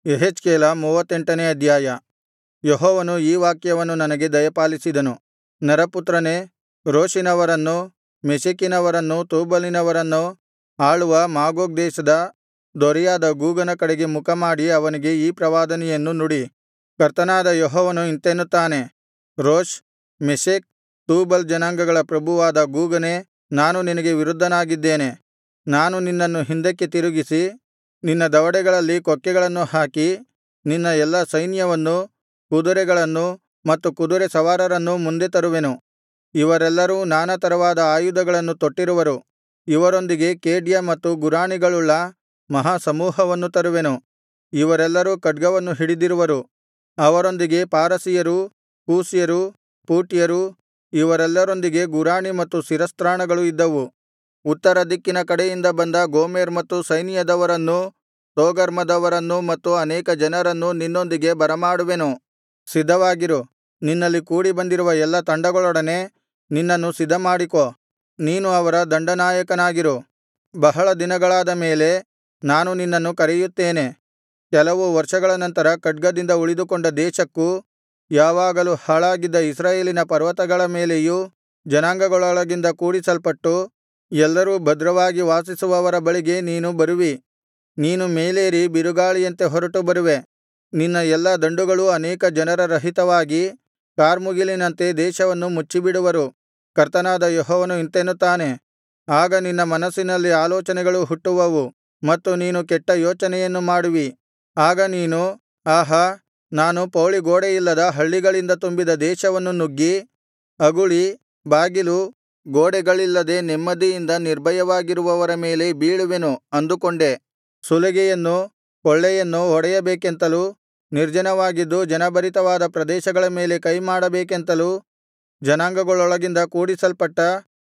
ಯೆಹೆಜ್ಕೇಲ ಮೂವತ್ತೆಂಟನೇ ಅಧ್ಯಾಯ ಯೆಹೋವನು ಈ ವಾಕ್ಯವನ್ನು ನನಗೆ ದಯಪಾಲಿಸಿದನು ನರಪುತ್ರನೇ ರೋಷಿನವರನ್ನೂ ಮೆಷೆಕಿನವರನ್ನೂ ತೂಬಲಿನವರನ್ನೂ ಆಳುವ ಮಾಗೋಗ್ ದೇಶದ ದೊರೆಯಾದ ಗೋಗನ ಕಡೆಗೆ ಮುಖಮಾಡಿ ಅವನಿಗೆ ಈ ಪ್ರವಾದನೆಯನ್ನು ನುಡಿ ಕರ್ತನಾದ ಯೆಹೋವನು ಇಂತೆನ್ನುತ್ತಾನೆ ರೋಷ್ ಮೆಷೆಕ್ ತೂಬಲ್ ಜನಾಂಗಗಳ ಪ್ರಭುವಾದ ಗೋಗನೇ ನಾನು ನಿನಗೆ ವಿರುದ್ಧನಾಗಿದ್ದೇನೆ ನಾನು ನಿನ್ನನ್ನು ಹಿಂದಕ್ಕೆ ತಿರುಗಿಸಿ ನಿನ್ನ ದವಡೆಗಳಲ್ಲಿ ಕೊಕ್ಕೆಗಳನ್ನು ಹಾಕಿ ನಿನ್ನ ಎಲ್ಲಾ ಸೈನ್ಯವನ್ನೂ ಕುದುರೆಗಳನ್ನೂ ಮತ್ತು ಕುದುರೆ ಸವಾರರನ್ನೂ ಮುಂದೆ ತರುವೆನು ಇವರೆಲ್ಲರೂ ನಾನಾ ತರವಾದ ಆಯುಧಗಳನ್ನು ತೊಟ್ಟಿರುವರು ಇವರೊಂದಿಗೆ ಖೇಡ್ಯ ಮತ್ತು ಗುರಾಣಿಗಳುಳ್ಳ ಮಹಾಸಮೂಹವನ್ನು ತರುವೆನು ಇವರೆಲ್ಲರೂ ಖಡ್ಗವನ್ನು ಹಿಡಿದಿರುವರು ಅವರೊಂದಿಗೆ ಪಾರಸಿಯರೂ ಕೂಷ್ಯರೂ ಪೂಟ್ಯರೂ ಇವರೆಲ್ಲರೊಂದಿಗೆ ಗುರಾಣಿ ಮತ್ತು ಶಿರಸ್ತ್ರಾಣಗಳು ಇದ್ದವು ಉತ್ತರ ದಿಕ್ಕಿನ ಕಡೆಯಿಂದ ಬಂದ ಗೋಮೆರ್ ಮತ್ತು ಸೈನ್ಯದವರನ್ನೂ ತೋಗರ್ಮದವರನ್ನೂ ಮತ್ತು ಅನೇಕ ಜನರನ್ನೂ ನಿನ್ನೊಂದಿಗೆ ಬರಮಾಡುವೆನು ಸಿದ್ಧವಾಗಿರು ನಿನ್ನಲ್ಲಿ ಕೂಡಿಬಂದಿರುವ ಎಲ್ಲಾ ತಂಡಗಳೊಡನೆ ನಿನ್ನನ್ನು ಸಿದ್ಧಮಾಡಿಕೋ ನೀನು ಅವರ ದಂಡನಾಯಕನಾಗಿರು ಬಹಳ ದಿನಗಳಾದ ಮೇಲೆ ನಾನು ನಿನ್ನನ್ನು ಕರೆಯುತ್ತೇನೆ ಕೆಲವು ವರ್ಷಗಳ ನಂತರ ಖಡ್ಗದಿಂದ ಉಳಿದುಕೊಂಡ ದೇಶಕ್ಕೂ ಯಾವಾಗಲೂ ಹಾಳಾಗಿದ್ದ ಇಸ್ರಾಯೇಲಿನ ಪರ್ವತಗಳ ಮೇಲೆಯೂ ಜನಾಂಗಗಳೊಳಗಿಂದ ಕೂಡಿಸಲ್ಪಟ್ಟು ಎಲ್ಲರೂ ಭದ್ರವಾಗಿ ವಾಸಿಸುವವರ ಬಳಿಗೆ ನೀನು ಬರುವಿ ನೀನು ಮೇಲೇರಿ ಬಿರುಗಾಳಿಯಂತೆ ಹೊರಟು ಬರುವೆ ನಿನ್ನ ಎಲ್ಲಾ ದಂಡುಗಳೂ ಅನೇಕ ಜನರ ರಹಿತವಾಗಿ ಕಾರ್ಮುಗಿಲಿನಂತೆ ದೇಶವನ್ನು ಮುಚ್ಚಿಬಿಡುವರು ಕರ್ತನಾದ ಯೆಹೋವನು ಇಂತೆನ್ನುತ್ತಾನೆ ಆಗ ನಿನ್ನ ಮನಸ್ಸಿನಲ್ಲಿ ಆಲೋಚನೆಗಳು ಹುಟ್ಟುವವು ಮತ್ತು ನೀನು ಕೆಟ್ಟ ಯೋಚನೆಯನ್ನು ಮಾಡುವಿ ಆಗ ನೀನು ಆಹಾ ನಾನು ಪೌಳಿಗೋಡೆಯಿಲ್ಲದ ಹಳ್ಳಿಗಳಿಂದ ತುಂಬಿದ ದೇಶವನ್ನು ನುಗ್ಗಿ ಅಗುಳಿ ಬಾಗಿಲು ಗೋಡೆಗಳಿಲ್ಲದೆ ನೆಮ್ಮದಿಯಿಂದ ನಿರ್ಭಯವಾಗಿರುವವರ ಮೇಲೆ ಬೀಳುವೆನು ಅಂದುಕೊಂಡೆ ಸುಲಿಗೆಯನ್ನೂ ಕೊಳ್ಳೆಯನ್ನೂ ಹೊಡೆಯಬೇಕೆಂತಲೂ ನಿರ್ಜನವಾಗಿದ್ದು ಜನಭರಿತವಾದ ಪ್ರದೇಶಗಳ ಮೇಲೆ ಕೈಮಾಡಬೇಕೆಂತಲೂ ಜನಾಂಗಗಳೊಳಗಿಂದ ಕೂಡಿಸಲ್ಪಟ್ಟ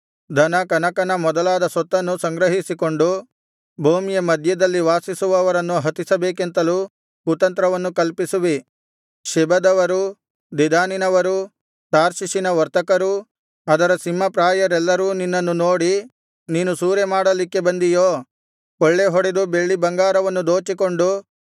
ಧನ ಕನಕನ ಮೊದಲಾದ ಸೊತ್ತನ್ನು ಸಂಗ್ರಹಿಸಿಕೊಂಡು ಭೂಮಿಯ ಮಧ್ಯದಲ್ಲಿ ವಾಸಿಸುವವರನ್ನು ಹತಿಸಬೇಕೆಂತಲೂ ಕುತಂತ್ರವನ್ನು ಕಲ್ಪಿಸುವಿ ಶೆಬದವರೂ ದೆದಾನಿನವರೂ ತಾರ್ಷೀಷಿನ ವರ್ತಕರೂ ಅದರ ಸಿಂಹಪ್ರಾಯರೆಲ್ಲರೂ ನಿನ್ನನ್ನು ನೋಡಿ ನೀನು ಸೂರೆಮಾಡಲಿಕ್ಕೆ ಬಂದಿಯೋ ಕೊಳ್ಳೆ ಹೊಡೆದು ಬೆಳ್ಳಿ ಬಂಗಾರವನ್ನು ದೋಚಿಕೊಂಡು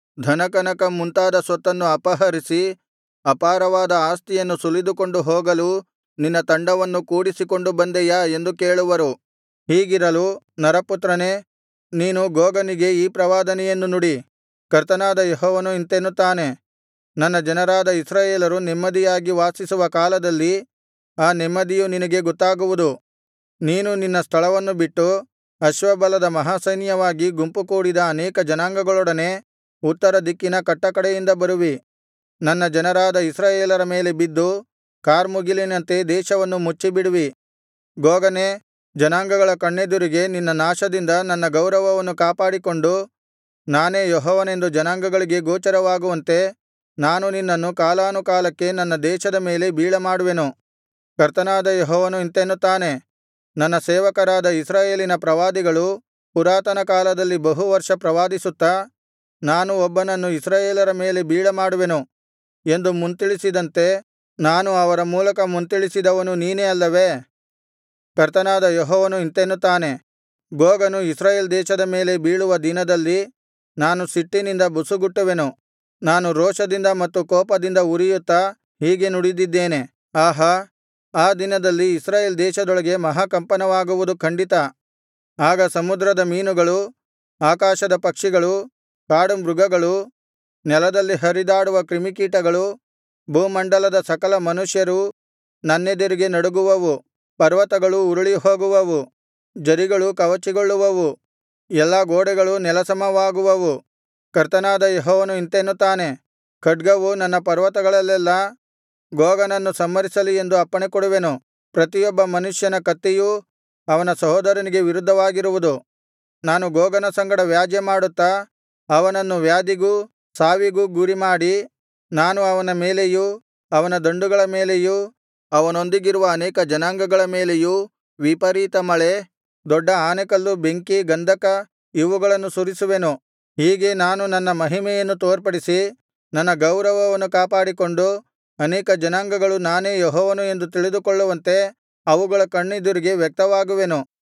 ಧನಕನಕ ಮುಂತಾದ ಸೊತ್ತನ್ನು ಅಪಹರಿಸಿ ಅಪಾರವಾದ ಆಸ್ತಿಯನ್ನು ಸುಲಿದುಕೊಂಡು ಹೋಗಲು ನಿನ್ನ ತಂಡವನ್ನು ಕೂಡಿಸಿಕೊಂಡು ಬಂದೆಯಾ ಎಂದು ಕೇಳುವರು ಹೀಗಿರಲು ನರಪುತ್ರನೇ ನೀನು ಗೋಗನಿಗೆ ಈ ಪ್ರವಾದನೆಯನ್ನು ನುಡಿ ಕರ್ತನಾದ ಯೆಹೋವನು ಇಂತೆನ್ನುತ್ತಾನೆ ನನ್ನ ಜನರಾದ ಇಸ್ರಾಯೇಲರು ನೆಮ್ಮದಿಯಾಗಿ ವಾಸಿಸುವ ಕಾಲದಲ್ಲಿ ಆ ನೆಮ್ಮದಿಯು ನಿನಗೆ ಗೊತ್ತಾಗುವುದು ನೀನು ನಿನ್ನ ಸ್ಥಳವನ್ನು ಬಿಟ್ಟು ಅಶ್ವಬಲದ ಮಹಾಸೈನ್ಯವಾಗಿ ಗುಂಪುಕೂಡಿದ ಅನೇಕ ಜನಾಂಗಗಳೊಡನೆ ಉತ್ತರ ದಿಕ್ಕಿನ ಕಟ್ಟಕಡೆಯಿಂದ ಬರುವಿ ನನ್ನ ಜನರಾದ ಇಸ್ರಾಯೇಲರ ಮೇಲೆ ಬಿದ್ದು ಕಾರ್ಮುಗಿಲಿನಂತೆ ದೇಶವನ್ನು ಮುಚ್ಚಿಬಿಡುವಿ ಗೋಗನೇ ಜನಾಂಗಗಳ ಕಣ್ಣೆದುರಿಗೆ ನಿನ್ನ ನಾಶದಿಂದ ನನ್ನ ಗೌರವವನ್ನು ಕಾಪಾಡಿಕೊಂಡು ನಾನೇ ಯೆಹೋವನೆಂದು ಜನಾಂಗಗಳಿಗೆ ಗೋಚರವಾಗುವಂತೆ ನಾನು ನಿನ್ನನ್ನು ಕಾಲಾನುಕಾಲಕ್ಕೆ ನನ್ನ ದೇಶದ ಮೇಲೆ ಬೀಳಮಾಡುವೆನು ಕರ್ತನಾದ ಯೆಹೋವನು ಇಂತೆನ್ನುತ್ತಾನೆ ನನ್ನ ಸೇವಕರಾದ ಇಸ್ರಾಯೇಲಿನ ಪ್ರವಾದಿಗಳು ಪುರಾತನ ಕಾಲದಲ್ಲಿ ಬಹು ವರ್ಷ ಪ್ರವಾದಿಸುತ್ತಾ ನಾನು ಒಬ್ಬನನ್ನು ಇಸ್ರಾಯೇಲರ ಮೇಲೆ ಬೀಳಮಾಡುವೆನು ಎಂದು ಮುಂತಿಳಿಸಿದಂತೆ ನಾನು ಅವರ ಮೂಲಕ ಮುಂತಿಳಿಸಿದವನು ನೀನೇ ಅಲ್ಲವೇ ಕರ್ತನಾದ ಯೆಹೋವನು ಇಂತೆನ್ನುತ್ತಾನೆ ಗೋಗನು ಇಸ್ರಾಯೇಲ್ ದೇಶದ ಮೇಲೆ ಬೀಳುವ ದಿನದಲ್ಲಿ ನಾನು ಸಿಟ್ಟಿನಿಂದ ಬುಸುಗುಟ್ಟುವೆನು ನಾನು ರೋಷದಿಂದ ಮತ್ತು ಕೋಪದಿಂದ ಉರಿಯುತ್ತಾ ಹೀಗೆ ನುಡಿದಿದ್ದೇನೆ ಆಹಾ ಆ ದಿನದಲ್ಲಿ ಇಸ್ರಾಯೇಲ್ ದೇಶದೊಳಗೆ ಮಹಾಕಂಪನವಾಗುವುದು ಖಂಡಿತ ಆಗ ಸಮುದ್ರದ ಮೀನುಗಳು ಆಕಾಶದ ಪಕ್ಷಿಗಳು ಕಾಡು ಮೃಗಗಳು ನೆಲದಲ್ಲಿ ಹರಿದಾಡುವ ಕ್ರಿಮಿಕೀಟಗಳು ಭೂಮಂಡಲದ ಸಕಲ ಮನುಷ್ಯರೂ ನನ್ನೆದುರಿಗೆ ನಡುಗುವವು ಪರ್ವತಗಳು ಉರುಳಿಹೋಗುವವು ಜರಿಗಳು ಕವಚಿಗೊಳ್ಳುವವು ಎಲ್ಲಾ ಗೋಡೆಗಳು ನೆಲಸಮವಾಗುವವು ಕರ್ತನಾದ ಯೆಹೋವನು ಇಂತೆನ್ನುತ್ತಾನೆ ಖಡ್ಗವು ನನ್ನ ಪರ್ವತಗಳಲ್ಲೆಲ್ಲಾ ಗೋಗನನ್ನು ಸಂಹರಿಸಲಿ ಎಂದು ಅಪ್ಪಣೆಕೊಡುವೆನು ಪ್ರತಿಯೊಬ್ಬ ಮನುಷ್ಯನ ಕತ್ತಿಯೂ ಅವನ ಸಹೋದರನಿಗೆ ವಿರುದ್ಧವಾಗಿರುವುದು ನಾನು ಗೋಗನ ಸಂಗಡ ವ್ಯಾಜ್ಯಮಾಡುತ್ತಾ ಅವನನ್ನು ವ್ಯಾಧಿಗೂ ಸಾವಿಗೂ ಗುರಿಮಾಡಿ ನಾನು ಅವನ ಮೇಲೆಯೂ ಅವನ ದಂಡುಗಳ ಮೇಲೆಯೂ ಅವನೊಂದಿಗಿರುವ ಅನೇಕ ಜನಾಂಗಗಳ ಮೇಲೆಯೂ ವಿಪರೀತ ಮಳೆ ದೊಡ್ಡ ಆನೆಕಲ್ಲು ಬೆಂಕಿ ಗಂಧಕ ಇವುಗಳನ್ನು ಸುರಿಸುವೆನು ಹೀಗೆ ನಾನು ನನ್ನ ಮಹಿಮೆಯನ್ನು ತೋರ್ಪಡಿಸಿ ನನ್ನ ಗೌರವವನ್ನು ಕಾಪಾಡಿಕೊಂಡು ಅನೇಕ ಜನಾಂಗಗಳು ನಾನೇ ಯೆಹೋವನು ಎಂದು ತಿಳಿದುಕೊಳ್ಳುವಂತೆ ಅವುಗಳ ಕಣ್ಣೆದುರಿಗೆ ವ್ಯಕ್ತವಾಗುವೆನು